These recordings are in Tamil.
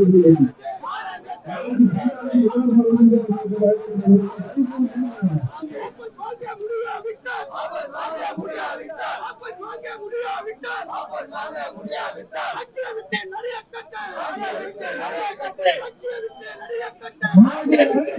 விரும்புகிறேன் வாபஸ் வாங்க முடியாவிட்டால் வாபஸ் வாங்க முடியாவிட்டால் வாபஸ் வாங்க முடியாவிட்டால் வாபஸ் வாங்க முடியாவிட்டால் அச்சிய விட்டு நிறைய கட்ட அச்சிய விட்டு நிறைய கட்ட அச்சிய விட்டு நிறைய கட்ட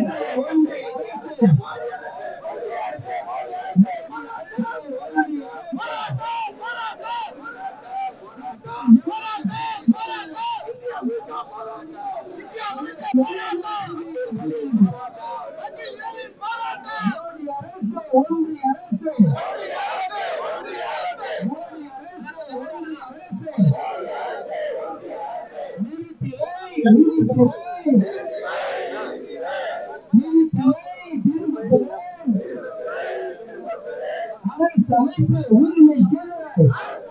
அரசமைப்பு உரிமை கேளாய்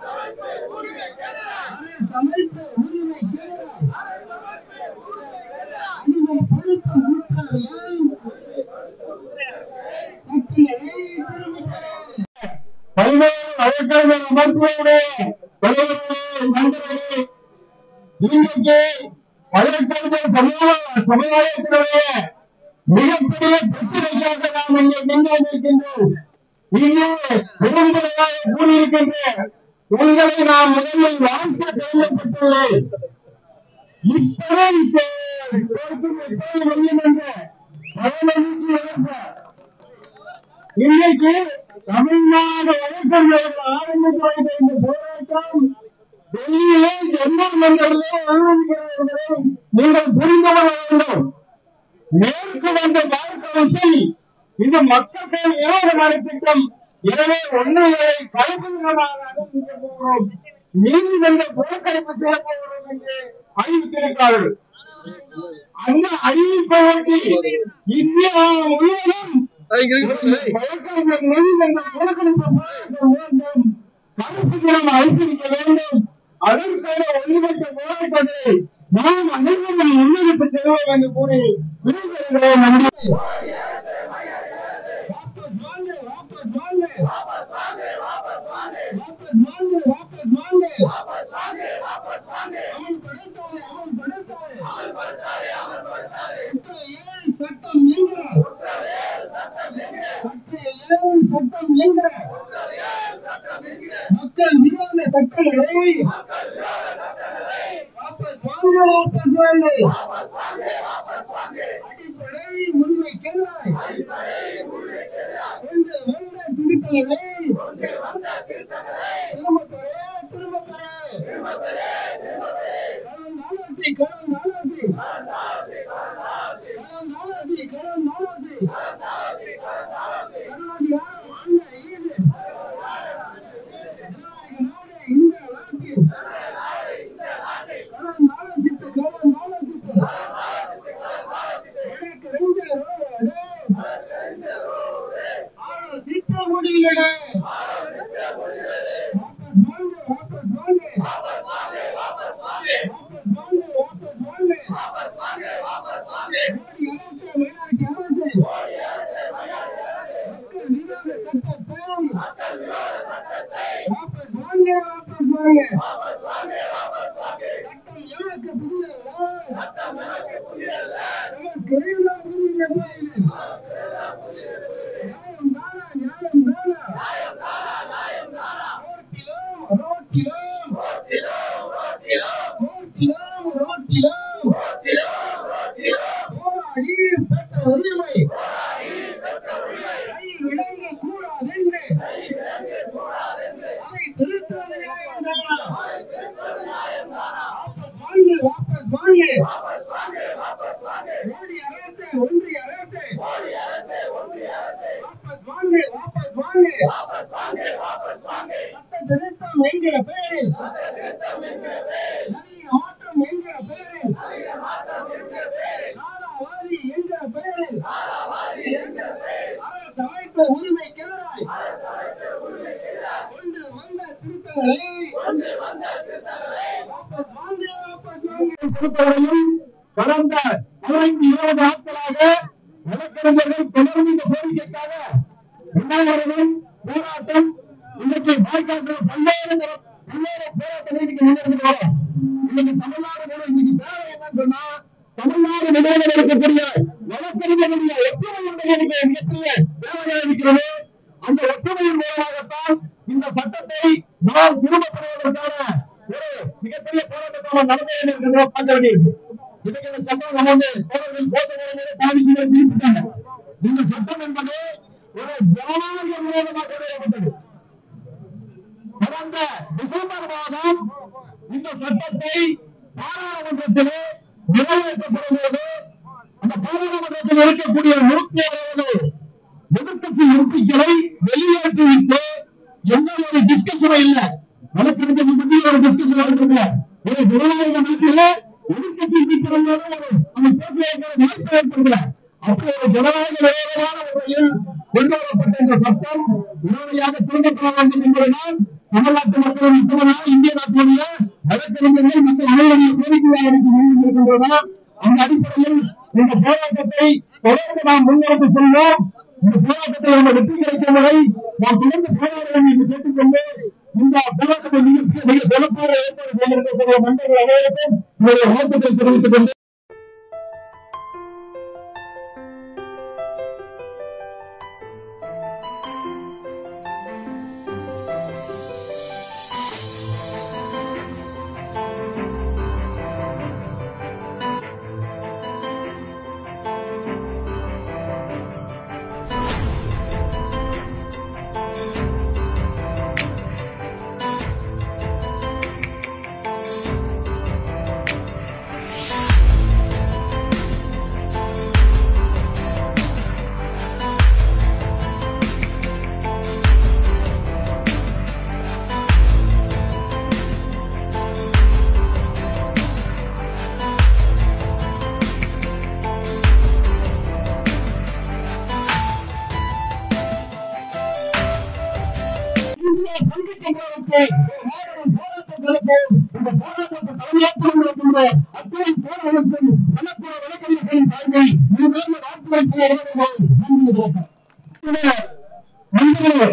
அரசமைப்பு உரிமை கேளாய் அடிமைப்படுத்தும் உட்காரியம் கட்டியதை திரும்பித் தர பல்வேறு வழக்கறிஞர் மருத்துவர்களே தலைவர்களே நண்பர்களே இன்றைக்கு வழக்கறிஞர் சமூக சமுதாயத்தினுடைய மிகப்பெரிய பிரச்சனைக்காக நாம் இங்கே நின்று இருக்கின்றோம் இங்கே பெரும்படையாக கூறியிருக்கின்ற உங்களை நான் முதலில் வாழ்த்த தேவைப்பட்டுள்ளேன் இப்பவே இப்போது முடியும் என்ற பரமதிக்கு ஏற்ப இன்னைக்கு தமிழ்நாடு வழக்கறிஞர்கள் ஆரம்பித்து வைத்த இந்த போராட்டம் டெல்லியிலே ஜம்மு மண்டலிலே அனுமதிக்கிறது என்பதை நீங்கள் புரிந்து கொள்ள வேண்டும் மேற்கு வந்த பார் கவுன்சில் இது மக்கள் விரோதமான திட்டம் எனவே ஒன்றுகளை கலைப்புகளாக அனுமதிக்க போகிறோம் நீதிமன்ற புறக்கணிப்பு செய்ய போகிறோம் என்று அறிவித்திருக்கிறார்கள் அந்த அறிவிப்பை ஒட்டி இந்தியா முழுவதும் வழக்கறிஞர் நீதிமன்றம் புறக்கணிப்பு போராட்டம் வேண்டும் கருப்பு தினம் அனுசரிக்க வேண்டும் அதற்கான ஒன்றுபட்ட போராட்டத்தை நாம் அனைவரும் முன்னெடுத்து செல்வோம் என்று கூறி விரும்புகிறேன் நன்றி वापस वाले वापस वाले वापस वाले वापस वाले वापस वाले अमल पड़ता है अमल पड़ता है अमल पड़ता है अमल पड़ता है ஏழு சட்டம் எங்க ஏழு சட்டம் எங்க மக்கள் விரோத சட்டங்களை வாபஸ் வாங்க வாபஸ் வாங்க அடிப்படை உரிமை கேளாய் ஒன்று வந்த திருத்தங்களை திரும்ப பெற திரும்ப பெற கடன் நாளாசி கடன் நாளாசி கடன் நாளாசி கடன் நாளாசி கருணாதி யாரும் ஆண்ட ஈடு ஜனநாயக நாடு இந்த நாட்டில் கடன் நாளாசித்து கடன் நாளாசித்து எனக்கு ரெண்டு ரோடு ஆனா திட்ட முடியலடே வாபஸ் வாங்க வாபஸ் வாங்க வாபஸ் வாங்க வாபஸ் வாங்க மோடி அரசு மைனாரிட்டி அரசு மக்கள் விரோத சட்டத்தை வாபஸ் வாங்க வாபஸ் வாங்க சட்டம் எனக்கு புரியல நமக்கு எல்லாம் புரியல நியாயம் தானா நியாயம் தானா ரோட்டிலும் ரோட்டிலும் ரோட்டிலும் ரோட்டிலும் போராடி பெற்ற உரிமை கை விளங்க கூடாதென்று அதை திருத்துவது நியாயம் தானா வாபஸ் வாங்க மோடி அரசு ஒன்றிய அரசு வாபஸ் வாங்க வாபஸ் வாங்க சட்ட திருத்தம் என்கிற பெயரில் நவீன மாற்றம் என்கிற பெயரில் நாடாவாதி என்கிற பெயரில் அரசு அமைப்பு உரிமைக்கு எதிராய் கொண்டு வந்த திருத்தங்களை வாபஸ் வாங்க வாபஸ் வாங்க பொறுத்தவரையில் கடந்த பதினைந்து இருபது நாட்களாக வழக்கறிஞர்கள் தொடர்ந்து இந்த கோரிக்கைக்காக உண்ணாவிரதம் போராட்டம் இன்னைக்கு பாய்காட்டுற பல்வேறு தர- பல்வேறு போராட்டங்களை இன்னைக்கு முன்னெடுத்து வரோம் இன்னைக்கு தமிழ்நாடு முழு இன்னைக்கு தேவை என்னன்னு சொன்னா நம்ம நடத்த வேண்டியிருக்கிறதா பார்க்க வேண்டியிருக்கு இன்னைக்கு இந்த சட்டம் நம்ம வந்து தோழர்கள் போட்ட முறையிலே பாதிச்சு குறிப்பிட்டாங்க இந்த சட்டம் என்பது ஒரு ஜனநாயக விரோதமாக கொண்டு வரப்பட்டது கடந்த டிசம்பர் மாதம் இந்த சட்டத்தை பாராளுமன்றத்திலே நிறைவேற்றப்படும் போது அந்த பாராளுமன்றத்தில் இருக்கக்கூடிய நூற்றி அறுபது எதிர்க்கட்சி எம்பிக்களை வெளியேற்றிவிட்டு எந்த ஒரு டிஸ்கஷனும் இல்ல வழக்கறிஞர் பற்றி ஒரு டிஸ்கஷன் நடக்குது ஒரு ஜனநாயக நாட்டில எதிர்க்கட்சி எம்பிக்களோட ஒரு நம்ம பேசுவதற்கு வாய்ப்பு ஏற்படுத்தல அப்படி ஒரு ஜனநாயக விரோதமான முறையில் கொண்டு வரப்பட்ட இந்த சட்டம் உடனடியாக திரும்பப்பட வேண்டும் என்பதனால் தமிழ்நாட்டு மக்கள் மட்டுமல்ல இந்திய நாட்டிலுள்ள வழக்கறிஞர்கள் மக்கள் அனைவருடைய கோரிக்கையாக எனக்கு இருக்கின்றன அந்த அடிப்படையில் இந்த போராட்டத்தை தொடர்ந்து நாம் முன்னெடுத்து செல்வோம் இந்த போராட்டத்தை நம்ம வெற்றி கிடைக்கும் வரை நாம் தொடர்ந்து போராட வேண்டும் என்று கேட்டுக்கொண்டு இந்த போராட்டத்தை மிக மிக சிறப்பாக ஏற்பாடு செய்திருக்கக்கூடிய நண்பர்கள் அனைவருக்கும் என்னுடைய வாழ்த்துக்களை தெரிவித்துக் கொண்டு இந்திய சங்கத்தினருக்கு மாபெரும் போராட்டம் நடக்கும் இந்த போராட்டத்தை தலைமையேற்று நடக்கின்ற அத்தனை போராட்டத்தில் சமத்துவ வழக்கறிஞர்களின் தாய்மை மீதான வாக்குகளை செய்ய வேண்டும் நன்றி வணக்கம். நண்பர்களே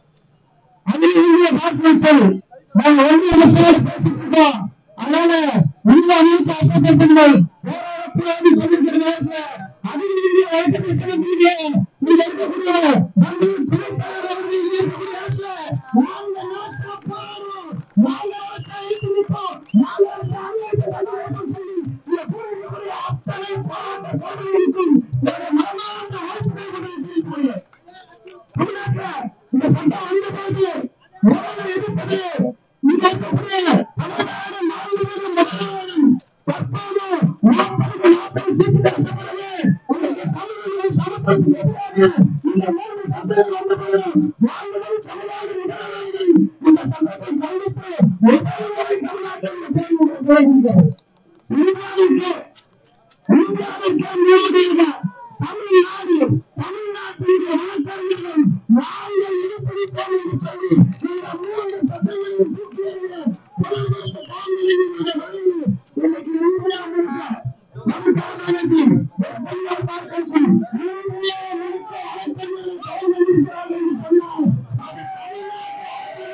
அதில் இந்திய கார்பரேஷன் நாங்கள் ஒன்றிய அமைச்சரோடு பேசிட்டு இருக்கோம் அதனால இந்த அனைத்து அசோசியேஷன்கள் போராடக்கூடாது சொல்லிருக்கிற நேரத்தில் அதில் இந்திய வழக்கறிஞர்களுக்கு நீங்க இருக்கக்கூடிய நன்றி துணைத்தலைவர் அவர்கள் இங்க இருக்கக்கூடிய இடத்துல நாங்க நாட்டை போராடுறோம் நாங்க அவற்றை அழித்து நிற்போம் நாங்க அவற்றை அநியாயத்தை தடுக்கிறோம் சொல்லி இந்த கூறியிருக்கக்கூடிய அத்தனை போராட்ட தோழர்களுக்கும் என்னுடைய மனமார்ந்த வாழ்த்துக்களை தெரிவித்துக் தமிழ்நாட்டுல இந்த சட்டம் வந்த பிறகு முதல்ல எதிர்ப்பது இங்க இருக்கக்கூடிய தமிழ்நாடு மாநிலங்களும் முதல்வரும் தற்போது நாற்பது நாற்பது சீட்டு கிடைத்த பிறகு உங்களுக்கு சமூகங்கள் சமத்துவம் எதிராக இந்த மூன்று சட்டங்கள் வந்த பிறகு மாநிலம் தமிழ்நாடு முதல்வர்கள் இந்த சட்டத்தை கண்டித்து முதல் முறை தமிழ்நாட்டில் தேர்ந்தெடுக்கிறது இந்தியாவிற்கு இந்தியாவிற்கு நீதியாக தமிழ்நாடு தமிழ்நாட்டிற்கு வழக்கறிஞர்கள் நாங்கள் இருப்பிடிப்போம் என்று சொல்லி இந்த மூன்று சட்டங்களையும் தூக்கி எறிய குடியரசு காங்கிரஸ் வழியில் இன்னைக்கு இந்தியா முழுக்க நமக்காக அனைத்து ஒரு பெரியார் பார்க்கட்சி இந்தியா முழுக்க வழக்கறிஞர்கள் கைவிடுகிறார்கள் என்று சொன்னால் அது தமிழ்நாடு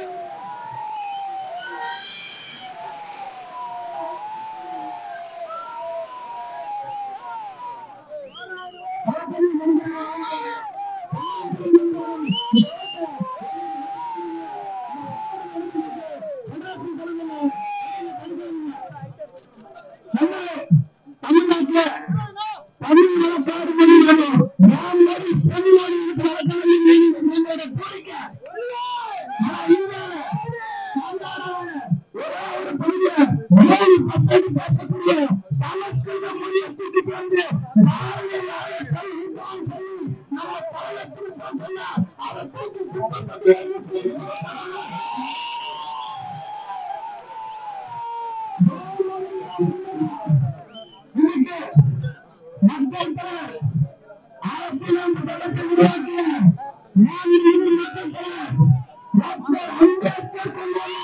தமிழ்நாட்டுல தமிழ் வழக்காடு மொழிகளும் நாம் மொழி செவிமொழி வழக்காடு எங்களோட கோரிக்கை ஆனா இந்தியால சாதாரண ஒரே ஒரு பகுதியில ஏழு பர்சன்ட் பேசக்கூடிய சமஸ்கிருத மொழியை தூக்கிட்டு வந்து பாரதியாரை சொல்லி இதான் சொல்லி நம்ம பழகத்துக்கு சொன்னா அதை தூக்கி குப்பத்தை இன்னைக்கு மக்கள் தலைவர் அரசியலமைப்பு சட்டத்தை உருவாக்கிய மாநில மக்கள் தலைவர் டாக்டர் அம்பேத்கர் கொண்டு வந்த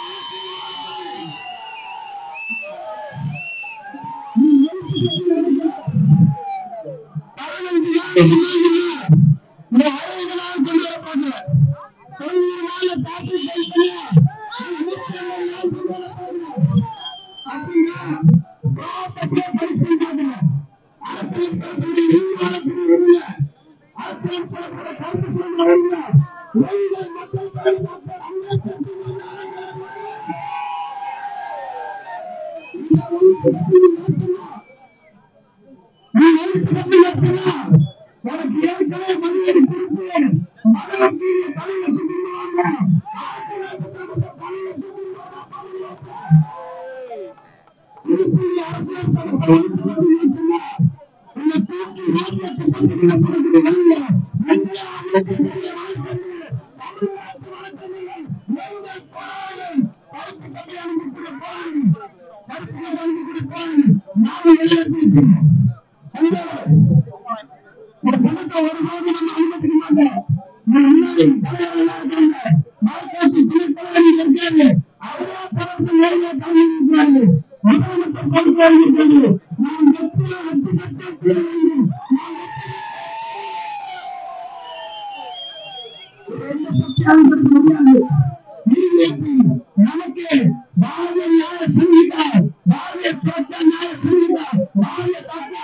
பதினஞ்சு நாளைக்கு முன்னாடி இந்த அறுபது நாள் கொண்டு வர போகிறேன் தொண்ணூறு நாள் காப்பி செய்யணும் நாள் கொண்டு வர போகிறேன் அப்படின்னா ப்ராசஸ்ல படிச்சு பார்க்கணும் அரசியல் சொல்லக்கூடிய நீதிமான பிரிவு இல்லை அரசியல் சொல்லக்கூடிய கருத்து சொல்ல இல்லை எங்கள் மக்கள் தலைவர் டாக்டர் அம்பேத்கர் கொண்டு வந்த அரசியல் நீ எழுத்து கட்டி வச்சா உனக்கு ஏற்கனவே மனிதனை கொடுத்து மகனுக்கு தலையிட்டு ஒரு பணத்தை ஒரு ரூபாய் நம்ம அனுமதிக்க மாட்டோம் நான் முன்னாடி தலைவரெல்லாம் இருக்காங்க மார்க்காட்சி துணைத் தலைவர் இருக்காரு அவரா பணத்தை ஏழையா கல்வி இருக்கிறாரு முதலமைச்சர் பொறுப்பாக இருக்கிறது நாம் வெற்றியை வெற்றி பெற்று தீர வேண்டும் எந்த சக்தியாலும் தடுக்க முடியாது பிஜேபி நமக்கு பாரதிய நியாய சங்கீதா பாரதிய சுரட்சா நியாய சங்கீதா பாரதிய சாத்தியா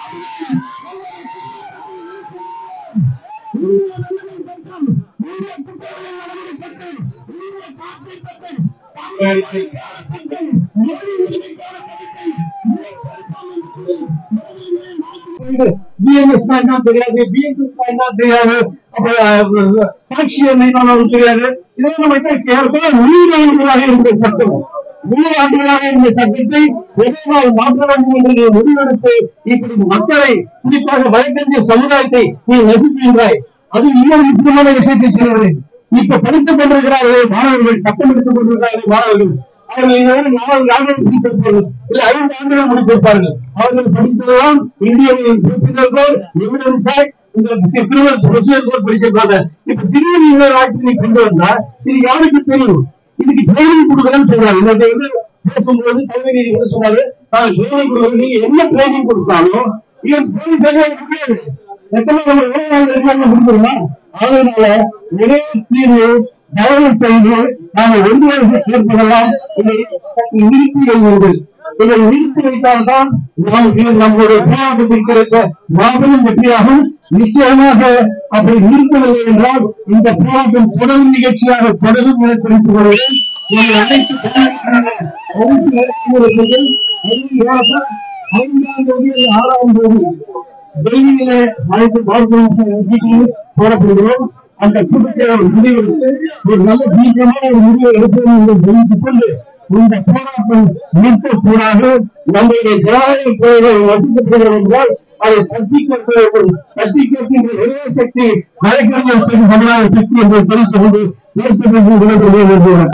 பிஎன்எஸ் பாயிண்ட் தெரியாது பிஎன்எஸ் பாயிண்ட் தெரியாது அப்புறம் சாட்சிய மீனவர்கள் தெரியாது இதெல்லாம் நம்ம கேட்க நூறு ஆண்டுகளாக இருந்த சட்டம் நூறு ஆண்டுகளாக இருந்த சட்டத்தை எதனால் மாற்ற வேண்டும் என்று முடிவெடுத்து இப்படி மக்களை குறிப்பாக வழக்கறிஞ சமுதாயத்தை நீ நசுக்கின்றாய் அது இன்னொரு முக்கியமான விஷயத்தை சொல்கிறேன் இப்ப படித்துக் கொண்டிருக்கிறார்கள் மாணவர்கள் சட்டம் எடுத்துக் கொண்டிருக்கிறார்கள் மாணவர்கள் அவர்கள் இதுவரை நாலு ஆண்டுகள் முடித்திருப்பார்கள் இல்லை ஐந்து ஆண்டுகள் முடித்திருப்பார்கள் அவர்கள் படித்ததெல்லாம் இந்தியாவின் உறுப்பினர்கள் எவிடன்ஸாய் இந்த கிரிமினல் ப்ரொசீஜர் கோட் படிச்சிருப்பாங்க இப்ப திடீர்னு இன்னொரு ஆட்சி நீ கொண்டு வந்தா இது யாருக்கு தெரியும் இதுக்கு ட்ரைனிங் கொடுக்கணும்னு சொல்றாங்க இந்த வந்து பேசும்போது கல்வி நீதி கூட சொன்னாரு நான் ட்ரைனிங் கொடுக்கணும் நீங்க என்ன ட்ரைனிங் கொடுத்தாலும் இவன் போலீஸாக முடியாது எத்தனை நம்ம இளைஞர்கள் இருக்காங்க முடிஞ்சிருமா அதனால ஒரே தீர்வு தயவு செய்து நாங்கள் ஒன்றிய ஏற்படலாம் இதை நிறுத்தி வையுங்கள் இதை நிறுத்தி வைத்தால்தான் நமக்கு நம்முடைய போராட்டத்தில் கிடைத்த மாபெரும் வெற்றியாகும் நிச்சயமாக அப்படி நிறுத்தவில்லை என்றால் இந்த போராட்டம் தொடரும் நிகழ்ச்சியாக தொடரும் என தெரிவித்துக் கொள்கிறேன் நீங்கள் அனைத்து போராட்டங்களும் அனைத்து இலக்கியங்களுக்கும் ஐந்து மாதம் ஐந்தாம் தேதி அல்லது ஆறாம் தேதி டெல்லியிலே அனைத்து மருத்துவ வீட்டில் போடப்படுகிறோம் அந்த கூட்டத்தை முடிவெடுத்து ஒரு நல்ல தீர்க்கமான ஒரு முடிவை எடுப்போம் என்று தெரிவித்துக் கொண்டு இந்த போராட்டம் நிற்கக்கூடாது நம்முடைய ஜனநாயக கோயில்கள் வசிக்கப்படுகிறது என்றால் அதை தட்டி கட்ட வேண்டும் தட்டி கட்டுகின்ற ஒரே சக்தி வழக்கறிஞர் சக்தி சமுதாய சக்தி என்று தெரிவித்துக் கொண்டு ஏற்பட்டு விடுதலை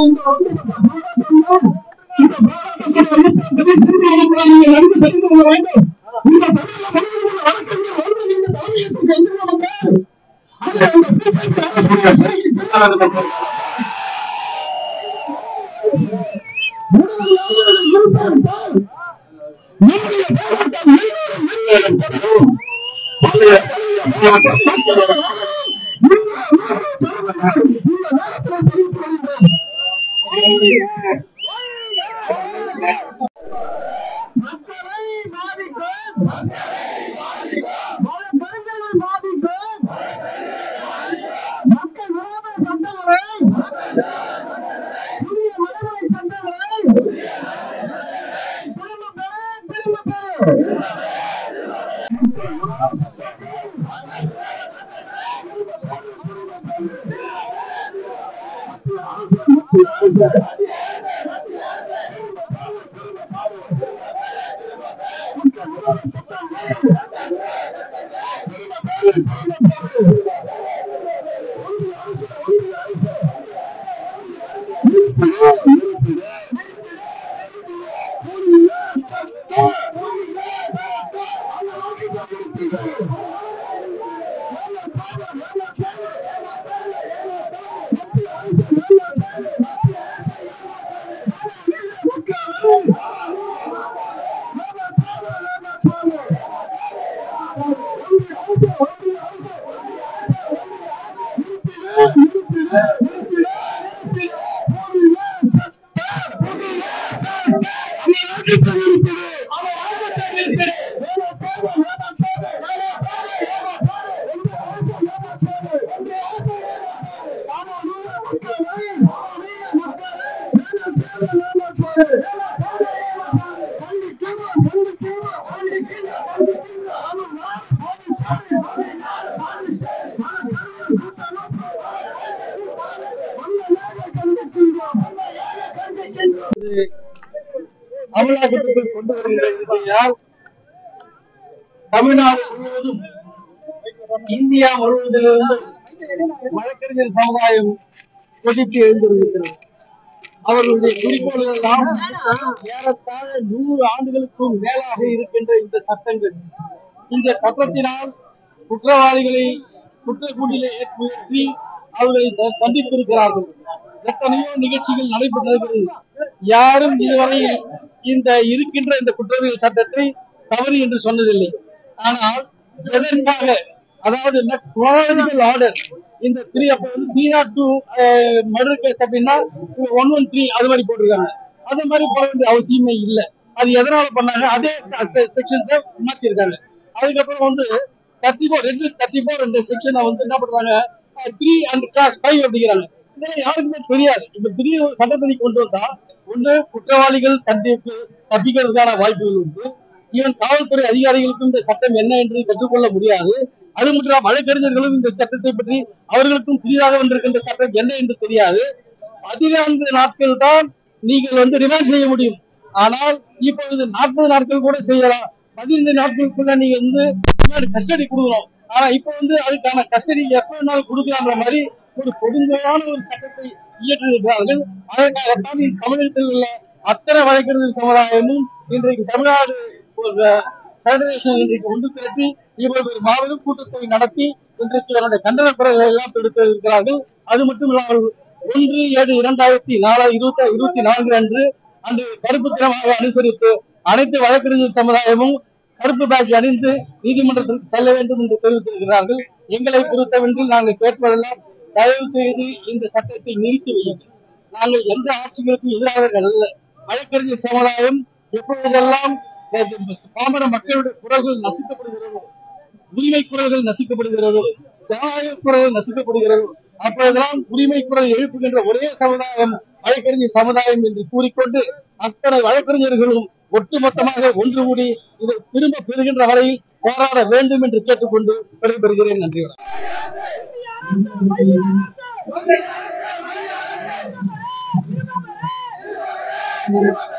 இந்த போராட்டத்தில் அளித்த சிறுத்தை அளிப்பதை நீங்கள் நன்கு தெரிந்து கொள்ள வேண்டும் இந்த தமிழக மனிதர்கள் வழக்கறிஞர் ஒருவர் இந்த தலைமையத்துக்கு எந்திரவர்கள் அது அந்த பிஜேபி அரசு சிறைக்கு செல்லாதவர்கள். நம்முடைய போராட்டம் மென்மேலும் மென்மேலும் தொடரும். பழைய பழைய போராட்டம் தொடரும். இந்த நேரத்தில் தெரிவித்துக் கொள்கிறேன். மக்களை பாதிக்கும் வழக்கறிஞர்கள் பாதிக்கும் மக்கள் விரோத சட்டங்களை புதிய விடுதலை சட்டங்களை திரும்ப பெறு திரும்ப பெறு அமலாக்கத்துக்குள் கொண்டு வருகின்ற இருப்பதால் தமிழ்நாடு முழுவதும் இந்தியா முழுவதிலிருந்து வழக்கறிஞர் சமுதாயம் கொதித்து எழுந்திருக்கிறது அவர்களுடைய குறிக்கோள்கள் எல்லாம் ஏறத்தாழ நூறு ஆண்டுகளுக்கும் மேலாக இருக்கின்ற இந்த சட்டங்கள் இந்த சட்டத்தினால் குற்றவாளிகளை குற்றக்கூட்டிலே ஏற்றி அவர்களை த- தண்டித்திருக்கிறார்கள் எத்தனையோ நிகழ்ச்சிகள் நடைபெற்றிருக்கிறது யாரும் இதுவரையில் இந்த இருக்கின்ற இந்த குற்றவியல் சட்டத்தை தவறு என்று சொன்னதில்லை ஆனால் எதற்காக அதாவது குவாலிட்டிகள் ஆர்டர் இந்த த்ரீ அப்ப வந்து three not two murder case அப்படின்னா ஒன் ஒன் த்ரீ அது மாதிரி போட்டிருக்காங்க அது மாதிரி போட வேண்டிய அவசியமே இல்லை அது எதனால பண்ணாங்க அதே செக்ஷன்ஸை மாத்திருக்காங்க அதுக்கப்புறம் வந்து தேர்ட்டி ஃபோர் ரெண்டு தேர்ட்டி ஃபோர் ரெண்டு செக்ஷனை வந்து என்ன பண்றாங்க த்ரீ அண்ட் கிளாஸ் ஃபைவ் அப்படிங்கிறாங்க இதெல்லாம் யாருக்குமே தெரியாது இப்ப திடீர்னு ஒரு சட்டத்தை கொண்டு வந்தா ஒண்ணு குற்றவாளிகள் தண்டிப்பு தப்பிக்கிறதுக்கான வாய்ப்புகள் உண்டு ஈவன் காவல்துறை அதிகாரிகளுக்கும் இந்த சட்டம் என்ன என்று கற்றுக்கொள்ள முடியாது அது மட்டும் இல்லாம வழக்கறிஞர்களும் இந்த சட்டத்தை பற்றி அவர்களுக்கும் புதிதாக வந்திருக்கின்ற சட்டம் என்ன என்று தெரியாது பதினான்கு நாட்கள் தான் நீங்கள் வந்து ரிமாண்ட் செய்ய முடியும் ஆனால் இப்பொழுது நாற்பது நாட்கள் கூட செய்யலாம் பதினைந்து நாட்களுக்குள்ள நீங்க வந்து கஸ்டடி கொடுக்கணும் ஆனா இப்ப வந்து அதுக்கான கஸ்டடி எப்ப வேணாலும் கொடுக்கலான்ற மாதிரி ஒரு கொடுமையான ஒரு சட்டத்தை இயற்றியிருக்கிறார்கள் அதற்காகத்தான் இந்த தமிழகத்தில் உள்ள அத்தனை வழக்கறிஞர் சமுதாயமும் இன்றைக்கு தமிழ்நாடு ஒரு ஃபெடரேஷன் இன்றைக்கு ஒன்று திரட்டி இவர்கள் ஒரு மாபெரும் கூட்டத்தை நடத்தி இன்றைக்கு அவருடைய கண்டன குரல்களை எல்லாம் எடுத்து இருக்கிறார்கள் அது மட்டும் இல்லாமல் ஒன்று ஏழு இரண்டாயிரத்தி நாலு இருபத்தி இருபத்தி நான்கு அன்று அன்று கருப்பு தினமாக அனுசரித்து அனைத்து வழக்கறிஞர் சமுதாயமும் கருப்பு பேட்ச் அணிந்து நீதிமன்றத்திற்கு செல்ல வேண்டும் என்று தெரிவித்திருக்கிறார்கள் எங்களை பொறுத்தவென்று நாங்கள் கேட்பதெல்லாம் தயவு செய்து இந்த சட்டத்தை நிறுத்தி வையுங்கள் நாங்கள் எந்த ஆட்சிகளுக்கும் எதிரானவர்கள் அல்ல வழக்கறிஞர் சமுதாயம் எப்பொழுதெல்லாம் பாமர மக்களுடைய குரல்கள் நசுக்கப்படுகிறதோ உரிமை குரல்கள் நசுக்கப்படுகிறதோ ஜனநாயக குரல்கள் நசுக்கப்படுகிறதோ அப்பொழுதெல்லாம் உரிமை குரல் எழுப்புகின்ற ஒரே சமுதாயம் வழக்கறிஞர் சமுதாயம் என்று கூறிக்கொண்டு அத்தனை வழக்கறிஞர்களும் ஒட்டுமொத்தமாக ஒன்று கூடி இதை திரும்ப பெறுகின்ற வரையில் போராட வேண்டும் என்று கேட்டுக்கொண்டு விடைபெறுகிறேன் நன்றி வணக்கம்.